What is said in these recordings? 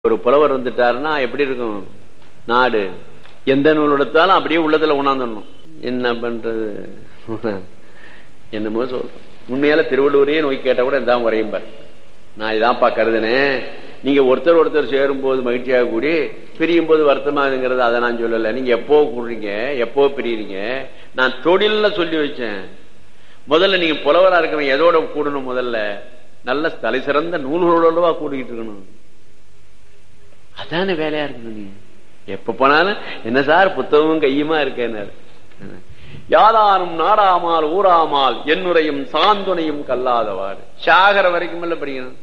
ஒரு புலவர் வந்துட்டாருன்னா எப்படி இருக்கும் நாடு எந்த நூல் எடுத்தாலும் அப்படியே உள்ளத்துல உணர்ந்துடணும் என்ன பண்றது என்னமோ சொல்றோம் உண்மையால திருவள்ளுவரையே நோய் கேட்டா கூட இதான் வரையும் பாரு நான் இதான்ப்பா கருதுனேன் நீங்க ஒருத்தர் ஒருத்தர் சேரும் போது மகிழ்ச்சியாக கூடி பிரியும் போது வருத்தமாகுங்கிறது அதை நான் சொல்லல நீங்க எப்போ கூடுறீங்க எப்போ பிரியுறீங்க நான் தொழில்ல சொல்லி வச்சேன் முதல்ல நீங்க புலவரா இருக்கணும் எதோட கூடணும் முதல்ல நல்ல தலை சிறந்த நூல்களோடவா கூடிக்கிட்டு இருக்கணும் அதான வேலையா இருக்கணும் நீ எப்ப போனாலும் என்ன சார் புத்தகமும் கையுமா இருக்கேன்னாரு யாதாரும் நாடாமால் ஊராமால் என்னுரையும் சாந்துணையும் கல்லாதவாறு சாகர வரைக்கும் இல்ல படிக்கணும்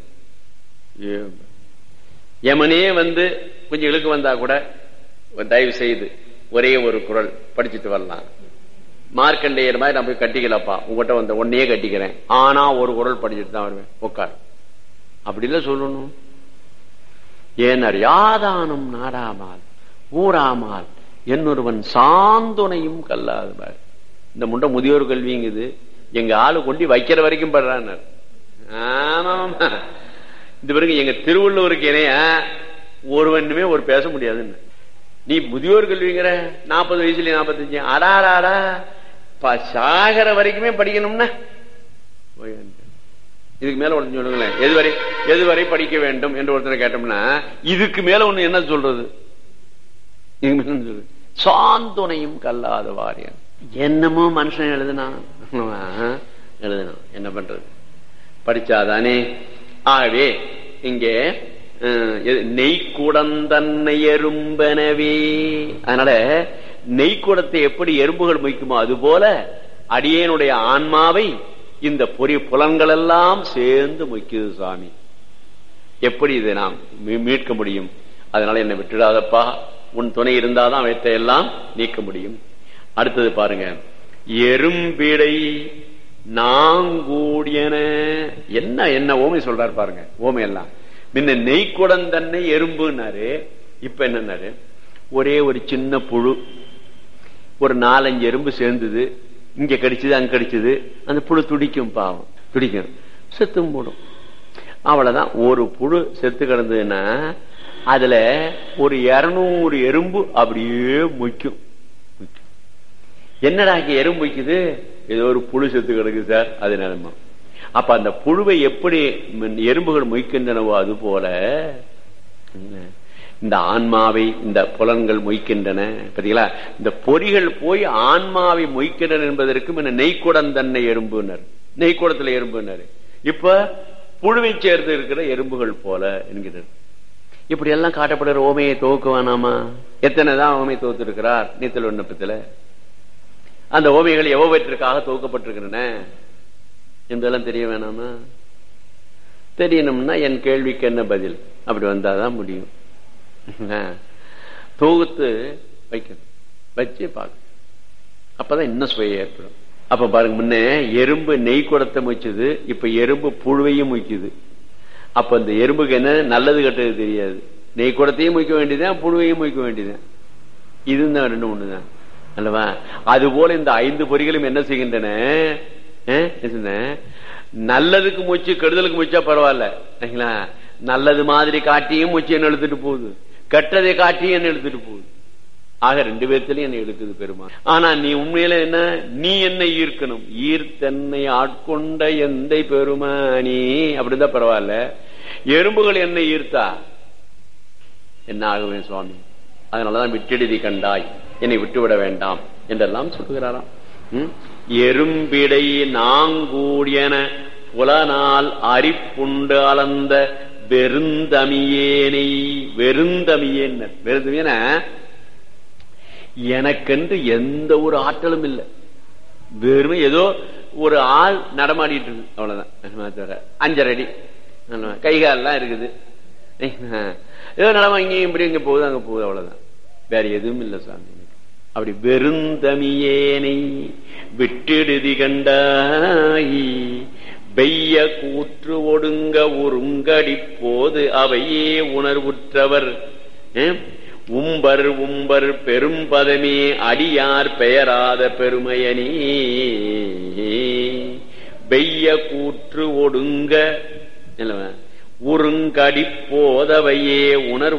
யமனே வந்து கொஞ்சம் இழுக்கு வந்தா கூட தயவு செய்து ஒரே ஒரு குரல் படிச்சுட்டு வரலாம் மார்க்கண்டேயர் மாதிரி நான் போய் கட்டிக்கலப்பா உங்ககிட்ட வந்த ஒன்னையே கட்டிக்கிறேன் ஆனா ஒரு குரல் படிச்சுட்டு தான் வருவேன் உட்கார் அப்படி இல்ல சொல்லணும் ஏனர் யாதானும் நாடாமால் ஊராமால் என்னொருவன் சாந்துணையும் கல்லாது இந்த முண்டை முதியோர் கல்விங்குது எங்க ஆளு கொண்டு வைக்கிற வரைக்கும் படுறான் ஆமா இந்த பிறகு எங்க திருவள்ளுவருக்கு இணைய ஒருவனுமே ஒரு பேச முடியாதுன்னு நீ முதியோர் கல்விங்கிற நாற்பது வயசுல நாற்பத்தஞ்சு அடாடாடா சாகர வரைக்குமே படிக்கணும்னா இதுக்கு மேல ஒன்று சொல்லுங்களேன் எதுவரை எதுவரை படிக்க வேண்டும் என்று ஒருத்தர் கேட்டோம்னா இதுக்கு மேல ஒண்ணு என்ன சொல்றது சாந்துணையும் கல்லாத வாரியன் என்னமோ மனுஷன் எழுதுனா எழுதணும் என்ன பண்றது படிச்சாதானே ஆகவே இங்கே நெய்க்குடந்தன்னை எறும்பனவே அதனால நெய்க்குடத்தை எப்படி எறும்புகள் மொய்க்குமோ அது போல அடியேனுடைய ஆன்மாவை இந்த பொறி புலன்கள் எல்லாம் சேர்ந்து மொய்க்குது சுவாமி எப்படி இதை நாம் மீட்க முடியும் அதனால என்னை விட்டுடாதப்பா உன் துணை இருந்தாதான் அவற்றை எல்லாம் நீக்க முடியும் அடுத்தது பாருங்க எறும்பிடை நாங்கூடியன என்ன என்ன ஓமை சொல்றாரு பாருங்க ஓமை எல்லாம் முன்ன நெய்க்குடம் தன்னை எறும்புனாரு இப்ப என்னன்னாரு ஒரே ஒரு சின்ன புழு ஒரு நாலஞ்சு எறும்பு சேர்ந்தது இங்க கடிச்சது அங்க கடிச்சது அந்த புழு துடிக்கும் பாவம் துடிக்கும் செத்தும் போடும் அவ்வளவுதான் ஒரு புழு செத்து கிடந்ததுன்னா அதுல ஒரு இருநூறு எறும்பு அப்படியே முய்க்கும் என்னடா இங்க எறும்பு வைக்குது ஏதோ ஒரு புழு செத்து கிடக்கு சார் அது நிலைமை அப்ப அந்த புழுவை எப்படி எறும்புகள் மொய்க்கின்றனவோ அது போல இந்த ஆன்மாவை இந்த புலன்கள் மொய்க்கின்றன பார்த்தீங்களா இந்த பொறிகள் போய் ஆன்மாவை மொய்க்கின்றன என்பதற்கு நெய்க்குடம் தன்னை எறும்புனர் நெய்க்குடத்துல எறும்புனர் இப்ப புழுவை சேர்ந்து இருக்கிற எறும்புகள் போல என்கிறார் இப்படி எல்லாம் காட்டப்படுற ஓமையை துவக்க வேணாமா எத்தனை தான் ஓமை துவத்து இருக்கிறார் நீத்தல் விண்ணப்பத்துல அந்த ஓமைகள் எவ்வளவற்றிற்காக துவக்கப்பட்டிருக்கின்றன என்பதெல்லாம் தெரிய வேணாமா தெரியணும்னா என் கேள்விக்கு என்ன பதில் அப்படி வந்தாதான் முடியும் தொகுத்து வைக்கணும் வச்சு பார்க்கணும் அப்பதான் இன்னும் சுவைய ஏற்படும் அப்ப பாருங்க முன்ன எறும்பு நெய் குடத்தை முயச்சது இப்ப எறும்பு புழுவையும் முய்க்குது அப்ப இந்த எறும்புக்கு என்ன நல்லது கெட்டது தெரியாது நெய் குடத்தையும் முய்க்க வேண்டியதான் புழுவையும் முய்க்க வேண்டியதான் இதுதான் ரெண்டு ஒண்ணுதான் அல்லவா அது போல இந்த ஐந்து பொறிகளும் என்ன செய்கின்றன நல்லதுக்கு மூச்சு கெடுதலுக்கு மூச்சா பரவாயில்ல நல்லது மாதிரி காட்டியும் மூச்சு என்ன எழுத்துட்டு போகுது கெட்டதை காட்டியும் என்ன எழுத்துட்டு போகுது ஆக ரெண்டு பேர்த்திலையும் என்ன எழுக்குது பெருமா ஆனா நீ உண்மையில என்ன நீ என்ன ஈர்க்கணும் ஈர்த்தன்னை ஆட்கொண்ட எந்த பெருமானி அப்படிதான் பரவாயில்ல எறும்புகள் என்ன ஈர்த்தா என்ன ஆகுவேன் சுவாமி அதனாலதான் விட்டெழுதி கண்டாய் என்னை விட்டுவிட வேண்டாம் என்றெல்லாம் சொல்லுகிறாராம் எறும்பிடை நாங்கூடியன புலனால் அரிப்புண்டு அளந்த வெறுந்தமியேனை வெறுந்தமியேன் வெறுந்தமியன எனக்கென்று எந்த ஒரு ஆற்றலும் இல்லை வெறுமை ஏதோ ஒரு ஆள் நடமாடிட்டு இருக்கு அவ்வளவுதான் அஞ்சரை அடி கைகாலெல்லாம் இருக்குது ஏதோ நடமா இங்கேயும் இப்படி இங்க போகுது அங்க போகுது அவ்வளவுதான் வேற எதுவும் இல்லை சாமி அப்படி வெறுந்தமியேனை விட்டெடுதி கண்டாய் வெய்ய கூற்று ஒடுங்க ஒருங்கடி போது அவையே உணர்வுற்றவர் உம்பர் உம்பர் பெரும் பதமே அடியார் பெயராத பெருமையனே வெய்ய கூற்று ஒடுங்க உருங்கடி போதவையே உணர்வு